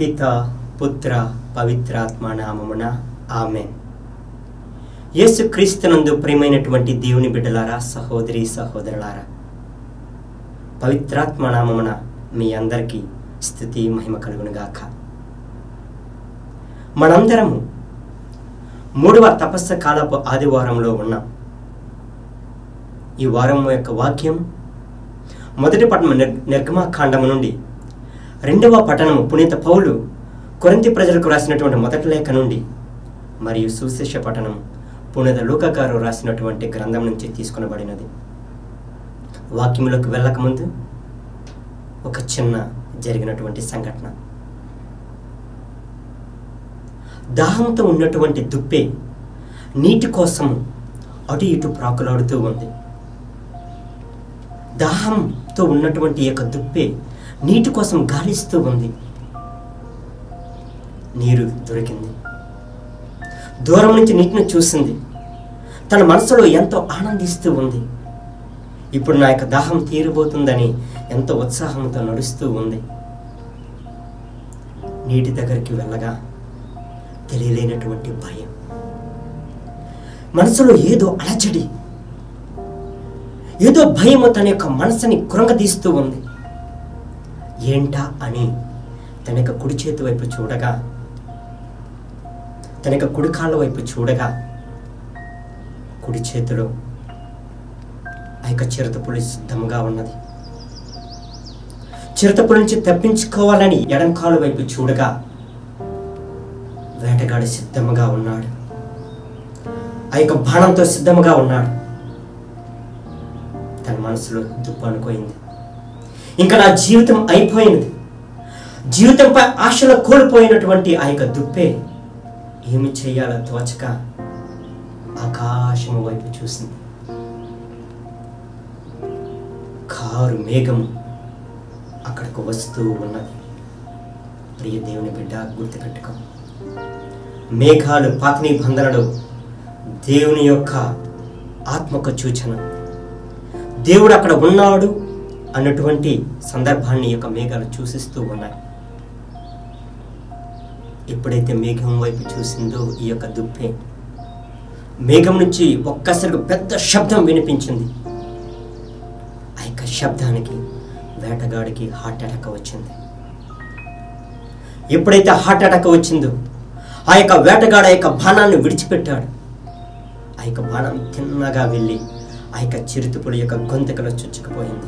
పిత పుత్ర పవిత్రాత్మ నామమున ఆమె యేసు క్రీస్తునందు ప్రియమైనటువంటి దేవుని బిడ్డలారా సహోదరి సహోదరులారా పవిత్రాత్మ నామమున మీ అందరికీ స్థుతి మహిమ కలుగునుగాక మనందరము మూడవ తపస్సు కాలపు ఆదివారంలో ఉన్నాం ఈ వారం యొక్క వాక్యం మొదటి పట్టణం నిర్ నిర్గమాకాండము నుండి రెండవ పట్టణము పునీత పౌలు కొరింతి ప్రజలకు రాసినటువంటి మొదటి లేఖ నుండి మరియు సుశేష పట్టణం పునీత లూకా గారు రాసినటువంటి గ్రంథం నుంచి తీసుకొనబడినది వాక్యములకు వెళ్ళకముందు ఒక చిన్న జరిగినటువంటి సంఘటన దాహంతో ఉన్నటువంటి దుప్పే నీటి కోసం అటు ఇటు ప్రాకులాడుతూ ఉంది దాహంతో ఉన్నటువంటి ఈ యొక్క దుప్పే నీటి కోసం గాలిస్తూ ఉంది నీరు దొరికింది దూరం నుంచి నీటిని చూసింది తన మనసులో ఎంతో ఆనందిస్తూ ఉంది ఇప్పుడు నా యొక్క దాహం తీరబోతుందని ఎంతో ఉత్సాహంతో నడుస్తూ ఉంది నీటి దగ్గరికి వెళ్ళగా తెలియలేనటువంటి భయం మనసులో ఏదో అలజడి ఏదో భయము తన యొక్క మనసుని కృంగదీస్తూ ఉంది ఏంటా అని తన యొక్క కుడి చేతి వైపు చూడగా తన యొక్క కుడి కాళ్ళ వైపు చూడగా కుడి చేతిలో ఆ యొక్క చిరతపులి సిద్ధంగా ఉన్నది చిరతపులి నుంచి తప్పించుకోవాలని ఎడం కాలు వైపు చూడగా వేటగాడు సిద్ధముగా ఉన్నాడు ఆ యొక్క బాణంతో సిద్ధముగా ఉన్నాడు తన మనసులో దుప్పు అనుకోయింది ఇంకా నా జీవితం అయిపోయింది జీవితంపై ఆశలు కోల్పోయినటువంటి ఆ యొక్క దుప్పే ఏమి చేయాలో తోచక ఆకాశము వైపు చూసింది కారు మేఘము అక్కడికి వస్తూ ఉన్నది ప్రియ దేవుని బిడ్డ గుర్తుపెట్టుకో మేఘాలు పాత నిబంధనలు దేవుని యొక్క ఆత్మకు సూచన దేవుడు అక్కడ ఉన్నాడు అన్నటువంటి సందర్భాన్ని ఈ యొక్క మేఘాలు సూచిస్తూ ఉన్నాయి ఎప్పుడైతే మేఘం వైపు చూసిందో ఈ యొక్క దుప్పే మేఘం నుంచి ఒక్కసారిగా పెద్ద శబ్దం వినిపించింది ఆ యొక్క శబ్దానికి వేటగాడికి హార్ట్ అటాక్ వచ్చింది ఎప్పుడైతే హార్ట్ అటాక్ వచ్చిందో ఆ యొక్క వేటగాడు ఆ యొక్క బాణాన్ని విడిచిపెట్టాడు ఆ యొక్క బాణం తిన్నగా వెళ్ళి ఆ యొక్క చిరుతుపుల యొక్క గొంతుకలో చుచ్చుకుపోయింది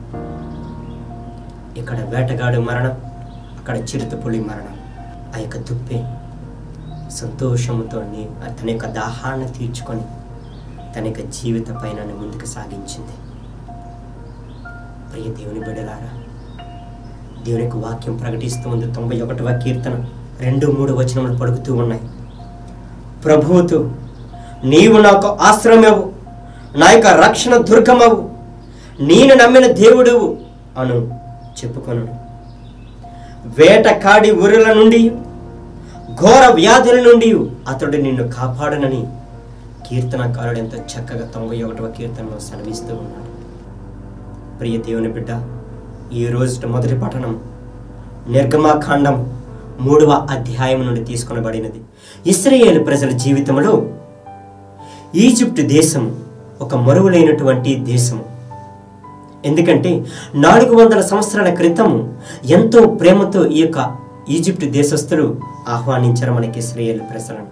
ఇక్కడ వేటగాడు మరణం అక్కడ చిరుతపులి మరణం ఆ యొక్క దుప్పే సంతోషముతో తన యొక్క దాహాన్ని తీర్చుకొని తన యొక్క జీవిత పైన ముందుకు సాగించింది ప్రియ దేవుని బిడ్డలారా దేవుని యొక్క వాక్యం ప్రకటిస్తూ ఉంది తొంభై ఒకటవ కీర్తన రెండు మూడు వచనములు పలుకుతూ ఉన్నాయి ప్రభువుతో నీవు నాకు ఆశ్రమవు నా యొక్క రక్షణ దుర్గమవు నేను నమ్మిన దేవుడువు అను చెప్పుకొను వేటకాడి ఉరుల నుండి ఘోర వ్యాధుల నుండి అతడు నిన్ను కాపాడనని కీర్తనకారుడు ఎంతో చక్కగా తొంభై ఒకటవ కీర్తనలో సెలవిస్తూ ఉన్నాడు ప్రియ దేవుని బిడ్డ ఈ రోజు మొదటి పఠనం నిర్గమాకాండం మూడవ అధ్యాయం నుండి తీసుకొనబడినది ఇస్రాయేల్ ప్రజల జీవితంలో ఈజిప్ట్ దేశం ఒక మరువులైనటువంటి దేశము ఎందుకంటే నాలుగు వందల సంవత్సరాల క్రితం ఎంతో ప్రేమతో ఈ యొక్క ఈజిప్ట్ దేశస్థులు ఆహ్వానించారు మనకి ఇస్రాయేల్ ప్రజలను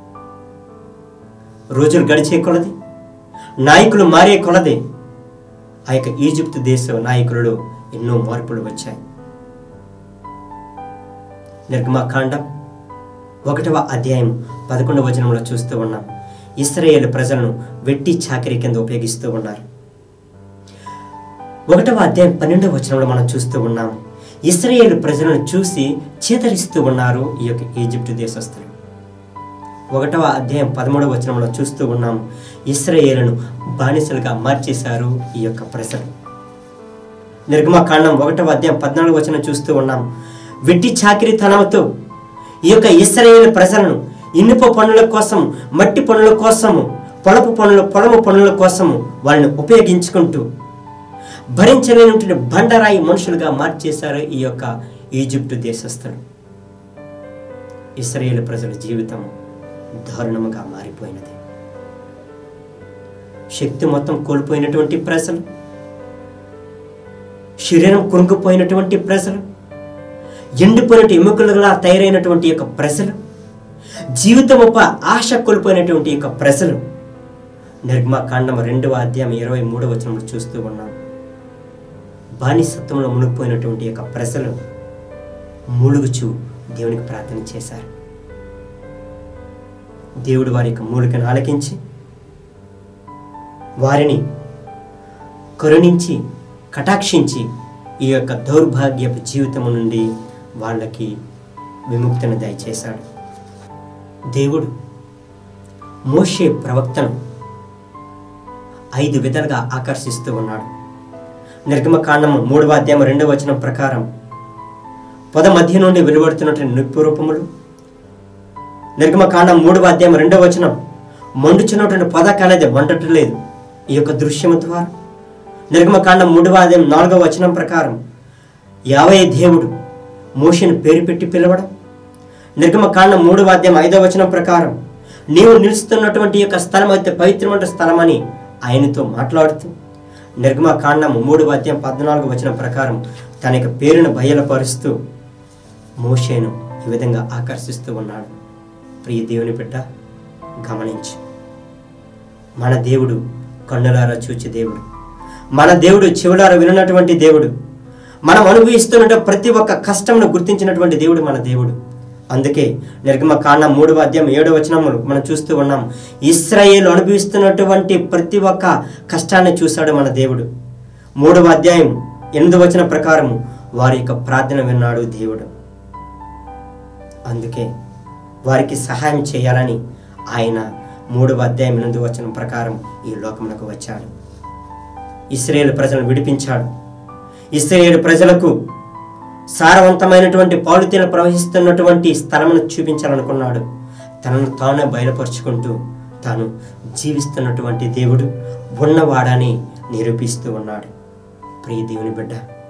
రోజులు గడిచే కొలది నాయకులు మారే కొలది ఆ యొక్క ఈజిప్ట్ దేశ నాయకులలో ఎన్నో మార్పులు వచ్చాయి నిర్గమాకాండం ఒకటవ అధ్యాయం పదకొండవ వచనంలో చూస్తూ ఉన్నాం ఇస్రాయేల్ ప్రజలను వెట్టి చాకరీ కింద ఉపయోగిస్తూ ఉన్నారు ఒకటవ అధ్యాయం పన్నెండవ వచనంలో మనం చూస్తూ ఉన్నాం ఇస్రాయేల్ ప్రజలను చూసి చేతరిస్తూ ఉన్నారు ఈ యొక్క ఈజిప్ట్ దేశస్తులు ఒకటవ అధ్యాయం పదమూడవ వచనంలో చూస్తూ ఉన్నాం ఇస్రాయేలును బానిసలుగా మార్చేశారు ఈ యొక్క ప్రజలు నిర్గమకాండం ఒకటవ అధ్యాయం పద్నాలుగు వచనం చూస్తూ ఉన్నాం వెట్టి చాకిరితనంతో ఈ యొక్క ఇస్రాయేల్ ప్రజలను ఇనుప పనుల కోసం మట్టి పనుల కోసము పొలపు పనుల పొలము పనుల కోసము వాళ్ళని ఉపయోగించుకుంటూ భరించలేనటువంటి బండరాయి మనుషులుగా మార్చేశారు ఈ యొక్క ఈజిప్టు దేశస్థులు ఇస్రాయేల్ ప్రజల జీవితం దారుణముగా మారిపోయినది శక్తి మొత్తం కోల్పోయినటువంటి ప్రజలు శరీరం కురుకుపోయినటువంటి ప్రజలు ఎండిపోయినట్టు ఎముకలుగా తయారైనటువంటి యొక్క ప్రజలు జీవితముప ఆశ కోల్పోయినటువంటి యొక్క ప్రజలు నిర్గమకాండం రెండవ అధ్యాయం ఇరవై మూడవ వచనంలో చూస్తూ ఉన్నాం బానిసత్వంలో మునిగిపోయినటువంటి యొక్క ప్రజలు మూలుగుచు దేవునికి ప్రార్థన చేశారు దేవుడు వారి యొక్క మూలికను ఆలకించి వారిని కరుణించి కటాక్షించి ఈ యొక్క దౌర్భాగ్యపు జీవితము నుండి వాళ్ళకి విముక్తిని దయచేశాడు దేవుడు మోషే ప్రవక్తను ఐదు విధాలుగా ఆకర్షిస్తూ ఉన్నాడు నిర్గమకాండము మూడవ అధ్యాయం రెండవ వచనం ప్రకారం పద మధ్య నుండి వెలువడుతున్నటువంటి నొప్పి రూపములు నిర్గమకాండం మూడవ అధ్యాయం రెండవ వచనం మండుచున్నటువంటి పదక అనేది మండటలేదు ఈ యొక్క దృశ్యము ద్వారా నిర్గమకాండం మూడవ అధ్యాయం నాలుగవ వచనం ప్రకారం యావే దేవుడు మోషను పేరు పెట్టి పిలవడం నిర్గమకాండం మూడవ అధ్యాయం ఐదవ వచనం ప్రకారం నీవు నిలుస్తున్నటువంటి యొక్క స్థలం అయితే పవిత్రమైన స్థలం అని ఆయనతో మాట్లాడుతూ నిర్గమకాండం మూడవ అధ్యాయం పద్నాలుగు వచనం ప్రకారం తన యొక్క పేరును బయలుపరుస్తూ మోషేను ఈ విధంగా ఆకర్షిస్తూ ఉన్నాడు ప్రియ దేవుని బిడ్డ గమనించు మన దేవుడు కన్నులారా చూచే దేవుడు మన దేవుడు చెవులారా వినటువంటి దేవుడు మనం అనుభవిస్తున్న ప్రతి ఒక్క కష్టమును గుర్తించినటువంటి దేవుడు మన దేవుడు అందుకే నిర్గమ కాండం మూడవ అధ్యాయం ఏడవ వచనములు మనం చూస్తూ ఉన్నాం ఇస్రాయేల్ అనుభవిస్తున్నటువంటి ప్రతి ఒక్క కష్టాన్ని చూశాడు మన దేవుడు మూడవ అధ్యాయం ఎనిమిది వచన ప్రకారం వారి యొక్క ప్రార్థన విన్నాడు దేవుడు అందుకే వారికి సహాయం చేయాలని ఆయన మూడవ అధ్యాయం ఎనిమిది వచనం ప్రకారం ఈ లోకమునకు వచ్చాడు ఇస్రాయేల్ ప్రజలను విడిపించాడు ఇస్రాయేల్ ప్రజలకు సారవంతమైనటువంటి పాలుతీన ప్రవహిస్తున్నటువంటి స్థలమును చూపించాలనుకున్నాడు తనను తానే బయలుపరుచుకుంటూ తాను జీవిస్తున్నటువంటి దేవుడు ఉన్నవాడని నిరూపిస్తూ ఉన్నాడు ప్రియ దేవుని బిడ్డ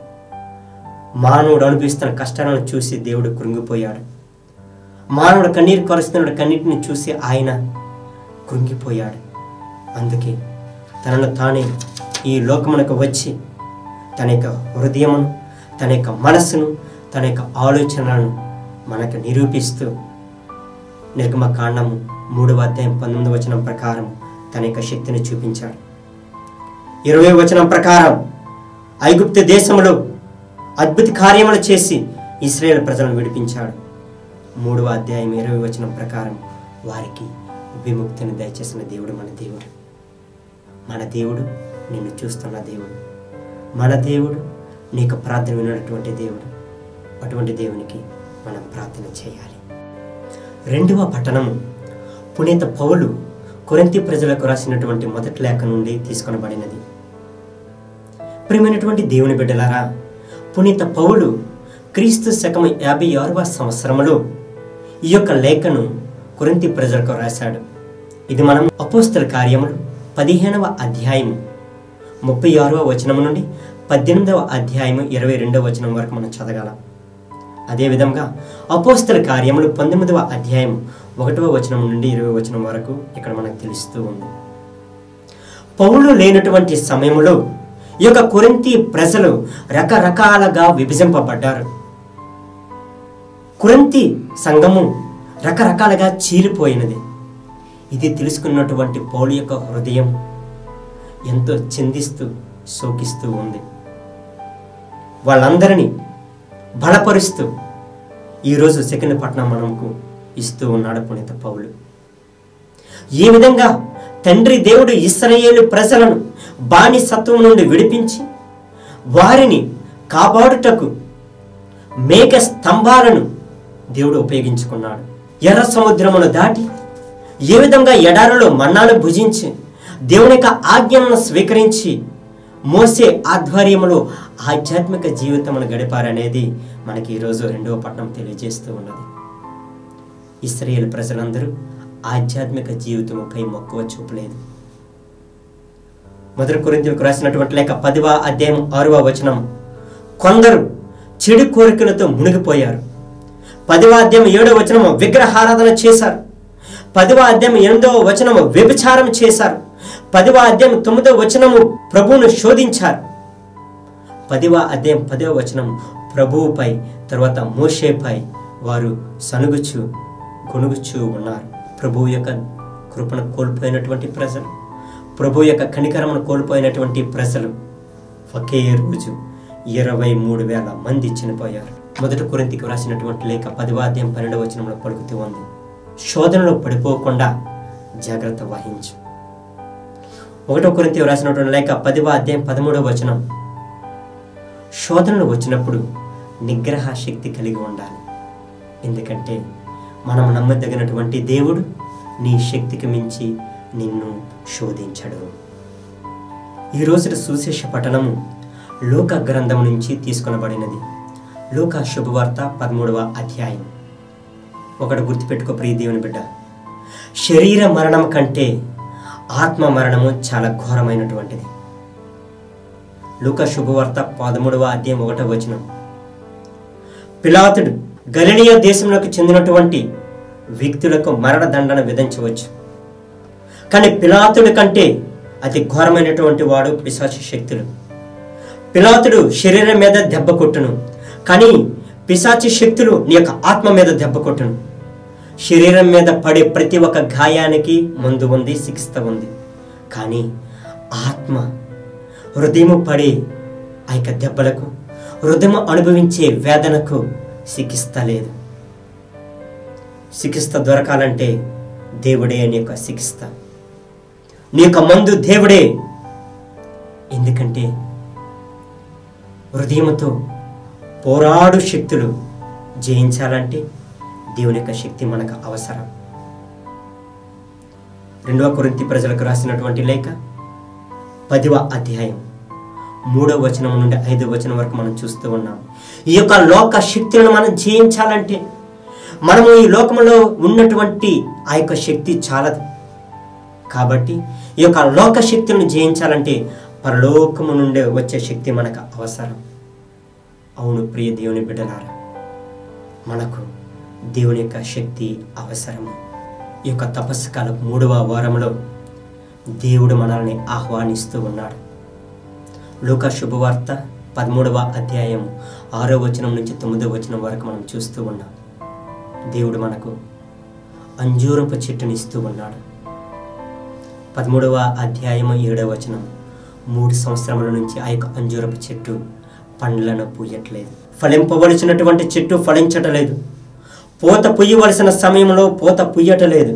మానవుడు అనుభవిస్తున్న కష్టాలను చూసి దేవుడు కృంగిపోయాడు మానవుడు కన్నీరు కరుస్తున్న కన్నీటిని చూసి ఆయన కృంగిపోయాడు అందుకే తనను తానే ఈ లోకమునకు వచ్చి తన యొక్క హృదయమును తన యొక్క మనస్సును తన యొక్క ఆలోచనలను మనకు నిరూపిస్తూ నిర్గమ కాండము మూడవ అధ్యాయం పంతొమ్మిది వచనం ప్రకారం తన యొక్క శక్తిని చూపించాడు ఇరవై వచనం ప్రకారం ఐగుప్తు దేశంలో అద్భుత కార్యములు చేసి ఇస్రాయేల్ ప్రజలను విడిపించాడు మూడవ అధ్యాయం ఇరవై వచనం ప్రకారం వారికి విముక్తిని దయచేసిన దేవుడు మన దేవుడు మన దేవుడు నిన్ను చూస్తున్న దేవుడు మన దేవుడు నీకు ప్రార్థన వినటువంటి దేవుడు అటువంటి దేవునికి మనం ప్రార్థన చేయాలి రెండవ పట్టణము పునీత పౌలు కొరింతి ప్రజలకు రాసినటువంటి మొదటి లేఖ నుండి తీసుకొనబడినది ప్రియమైనటువంటి దేవుని బిడ్డలారా పునీత పౌలు క్రీస్తు శకం యాభై ఆరవ సంవత్సరములో ఈ యొక్క లేఖను కొరింతి ప్రజలకు రాశాడు ఇది మనం అపోస్తల కార్యములు పదిహేనవ అధ్యాయము ముప్పై ఆరవ వచనం నుండి పద్దెనిమిదవ అధ్యాయము ఇరవై రెండవ వచనం వరకు మనం చదగాలం అదేవిధంగా అపోస్తల కార్యములు పంతొమ్మిదవ అధ్యాయం ఒకటవ వచనం నుండి ఇరవై వచనం వరకు ఇక్కడ మనకు తెలుస్తూ ఉంది పౌలు లేనటువంటి సమయంలో ఈ యొక్క కొరింతి ప్రజలు రకరకాలుగా విభజింపబడ్డారు కురంతి సంఘము రకరకాలుగా చీలిపోయినది ఇది తెలుసుకున్నటువంటి పౌలు యొక్క హృదయం ఎంతో చిందిస్తూ శోకిస్తూ ఉంది వాళ్ళందరినీ బలపరుస్తూ ఈరోజు సెకండ్ పట్నం మనకు ఇస్తూ ఉన్నాడు పునీత పౌలు ఈ విధంగా తండ్రి దేవుడు ఇస్రాయేలు ప్రజలను బానిసత్వం నుండి విడిపించి వారిని కాపాడుటకు మేఘ స్తంభాలను దేవుడు ఉపయోగించుకున్నాడు ఎర్ర సముద్రమును దాటి ఏ విధంగా ఎడారిలో మన్నాను భుజించి దేవుని యొక్క ఆజ్ఞలను స్వీకరించి మోసే ఆధ్వర్యంలో ఆధ్యాత్మిక జీవితమును గడిపారనేది మనకి ఈరోజు రెండవ పట్టణం తెలియజేస్తూ ఉన్నది ఇస్రాయేల్ ప్రజలందరూ ఆధ్యాత్మిక జీవితముపై మక్కువ చూపలేదు మొదటి కొరింతలకు రాసినటువంటి లేక పదివ అధ్యాయం ఆరవ వచనం కొందరు చెడు కోరికలతో మునిగిపోయారు పదివ అధ్యాయం ఏడవ వచనము విగ్రహారాధన చేశారు పదివ అధ్యాయం ఎనిమిదవ వచనము వ్యభిచారం చేశారు పదివ అధ్యాయం తొమ్మిదవ వచనము ప్రభువును శోధించారు పదివ అధ్యాయం పదవ వచనం ప్రభువుపై తర్వాత మోషేపై వారు సనుగుచు గొనుగుచూ ఉన్నారు ప్రభువు యొక్క కృపను కోల్పోయినటువంటి ప్రజలు ప్రభు యొక్క కనికరమును కోల్పోయినటువంటి ప్రజలు ఒకే రోజు ఇరవై మూడు వేల మంది చనిపోయారు మొదటి కొరింతికి వ్రాసినటువంటి లేఖ పదివాద్యం పన్నెండవ వచనంలో పలుకుతూ ఉంది శోధనలో పడిపోకుండా జాగ్రత్త వహించు ఒకటో కొరింతి వ్రాసినటువంటి లేఖ పదివ అధ్యాయం పదమూడవ వచనం శోధనలు వచ్చినప్పుడు నిగ్రహ శక్తి కలిగి ఉండాలి ఎందుకంటే మనం నమ్మదగినటువంటి దేవుడు నీ శక్తికి మించి నిన్ను శోధించడు ఈ రోజు సుశేష పఠనము లోక గ్రంథం నుంచి తీసుకొనబడినది లోక శుభవార్త పదమూడవ అధ్యాయం ఒకటి గుర్తుపెట్టుకో ప్రియ దేవుని బిడ్డ శరీర మరణం కంటే ఆత్మ మరణము చాలా ఘోరమైనటువంటిది లూక శుభవార్త పదమూడవ అధ్యాయం ఒకటవ వచనం పిలాతుడు గలిలియ దేశంలోకి చెందినటువంటి వ్యక్తులకు మరణదండన విధించవచ్చు కానీ పిలాతుడి కంటే అతి ఘోరమైనటువంటి వాడు పిశాచి శక్తులు పిలాతుడు శరీరం మీద దెబ్బ కొట్టును కానీ పిశాచి శక్తులు నీ యొక్క ఆత్మ మీద దెబ్బ కొట్టును శరీరం మీద పడే ప్రతి ఒక్క గాయానికి మందు ఉంది చికిత్స ఉంది కానీ ఆత్మ హృదయము పడే ఆ యొక్క దెబ్బలకు హృదయం అనుభవించే వేదనకు చికిత్స లేదు చికిత్స దొరకాలంటే దేవుడే నీ యొక్క చికిత్స నీ యొక్క మందు దేవుడే ఎందుకంటే హృదయముతో పోరాడు శక్తులు జయించాలంటే దేవుని యొక్క శక్తి మనకు అవసరం రెండవ కొరింతి ప్రజలకు రాసినటువంటి లేఖ పదివ అధ్యాయం మూడవ వచనం నుండి ఐదవ వచనం వరకు మనం చూస్తూ ఉన్నాం ఈ యొక్క లోక శక్తులను మనం జయించాలంటే మనము ఈ లోకంలో ఉన్నటువంటి ఆ యొక్క శక్తి చాలదు కాబట్టి ఈ యొక్క లోక శక్తులను జయించాలంటే పరలోకము నుండే వచ్చే శక్తి మనకు అవసరం అవును ప్రియ దేవుని బిడ్డలారా మనకు దేవుని యొక్క శక్తి అవసరము ఈ యొక్క తపస్సు కాలం మూడవ వారంలో దేవుడు మనల్ని ఆహ్వానిస్తూ ఉన్నాడు లోక శుభవార్త పదమూడవ అధ్యాయం ఆరో వచనం నుంచి తొమ్మిదవ వచనం వరకు మనం చూస్తూ ఉన్నాం దేవుడు మనకు అంజూరపు చెట్టునిస్తూ ఉన్నాడు పదమూడవ అధ్యాయం ఏడవ వచనం మూడు సంవత్సరముల నుంచి ఆ యొక్క అంజూరపు చెట్టు పండ్లను పూయట్లేదు ఫలింపవలసినటువంటి చెట్టు ఫలించటలేదు పూత పుయ్యవలసిన సమయంలో పూత పుయ్యటలేదు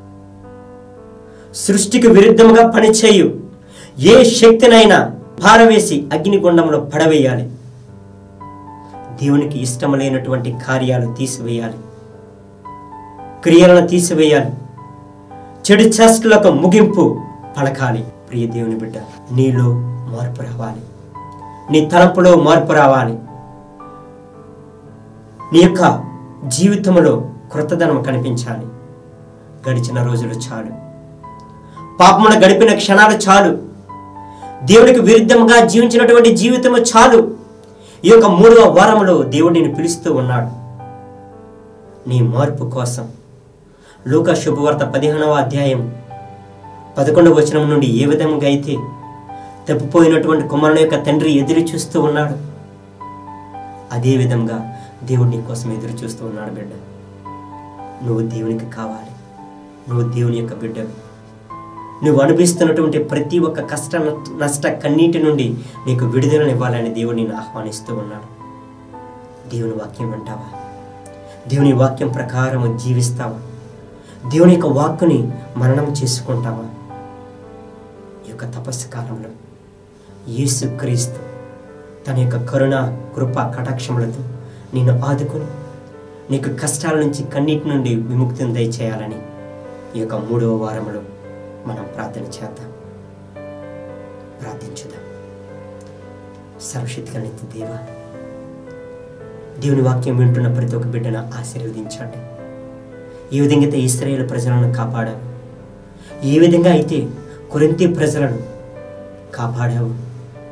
సృష్టికి విరుద్ధంగా పనిచేయు ఏ శక్తినైనా పారవేసి అగ్నిగుండంలో పడవేయాలి దేవునికి ఇష్టం లేనటువంటి కార్యాలు తీసివేయాలి క్రియలను తీసివేయాలి చెడు చేష్టలకు ముగింపు పలకాలి ప్రియ దేవుని బిడ్డ నీలో మార్పు రావాలి నీ తలంపులో మార్పు రావాలి నీ యొక్క జీవితంలో క్రొత్తదనం కనిపించాలి గడిచిన రోజులు చాలు పాపమున గడిపిన క్షణాలు చాలు దేవునికి విరుద్ధంగా జీవించినటువంటి జీవితము చాలు ఈ యొక్క మూడవ వారములో దేవుడు నేను పిలుస్తూ ఉన్నాడు నీ మార్పు కోసం లూకా శుభవార్త పదిహేనవ అధ్యాయం పదకొండవ వచనం నుండి ఏ విధంగా అయితే తప్పిపోయినటువంటి కుమారుని యొక్క తండ్రి ఎదురు చూస్తూ ఉన్నాడు అదే విధంగా దేవుడు నీ కోసం ఎదురు చూస్తూ ఉన్నాడు బిడ్డ నువ్వు దేవునికి కావాలి నువ్వు దేవుని యొక్క బిడ్డవి నువ్వు అనుభవిస్తున్నటువంటి ప్రతి ఒక్క కష్ట నష్ట కన్నీటి నుండి నీకు విడుదలనివ్వాలని దేవుడు నిన్ను ఆహ్వానిస్తూ ఉన్నాడు దేవుని వాక్యం వింటావా దేవుని వాక్యం ప్రకారం జీవిస్తావా దేవుని యొక్క వాక్కుని మరణం చేసుకుంటావా ఈ యొక్క తపస్సు కాలంలో యేసుక్రీస్తు తన యొక్క కరుణ కృప కటాక్షములతో నిన్ను ఆదుకొని నీకు కష్టాల నుంచి కన్నీటి నుండి విముక్తిని దయచేయాలని ఈ యొక్క మూడవ వారంలో మనం ప్రార్థన చేద్దాం ప్రార్థించుదాం సర్వశక్తికనిత్య దేవ దేవుని వాక్యం వింటున్న ప్రతి ఒక్క బిడ్డను ఆశీర్వదించండి ఏ విధంగా అయితే ఇస్రాయేల్ ప్రజలను కాపాడావు ఏ విధంగా అయితే కొరింతి ప్రజలను కాపాడావు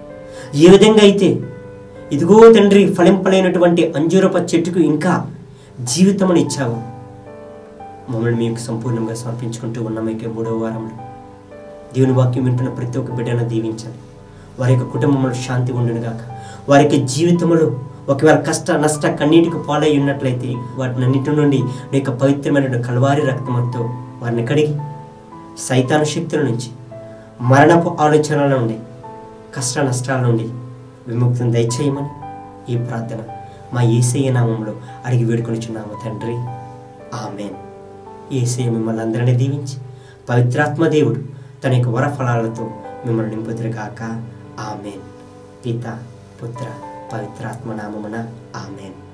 ఏ విధంగా అయితే ఇదిగో తండ్రి ఫలింపలేనటువంటి అంజూరప చెట్టుకు ఇంకా జీవితమును ఇచ్చావు మమ్మల్ని మీకు సంపూర్ణంగా సమర్పించుకుంటూ ఉన్నాం ఇక మూడవ వారంలో దేవుని వాక్యం వింటున్న ప్రతి ఒక్క బిడ్డను దీవించండి వారి యొక్క కుటుంబంలో శాంతి ఉండును గాక వారి యొక్క జీవితంలో ఒకవేళ కష్ట నష్ట కన్నీటికి పాలై ఉన్నట్లయితే వాటినన్నిటి నుండి నీ యొక్క పవిత్రమైన కలవారి రక్తంతో వారిని కడిగి సైతాను శక్తుల నుంచి మరణపు ఆలోచనల నుండి కష్ట నష్టాల నుండి విముక్తిని దయచేయమని ఈ ప్రార్థన మా ఏసయ్య నామంలో అడిగి వేడుకొనిచున్నాము తండ్రి ఆమెన్ ఏసయ్య మిమ్మల్ని అందరినీ దీవించి పవిత్రాత్మ దేవుడు తన యొక్క వరఫలాలతో మిమ్మల్ని నింపుదురుగాక ఆమెన్ పిత పుత్ర పవిత్రాత్మ నామమున ఆమెన్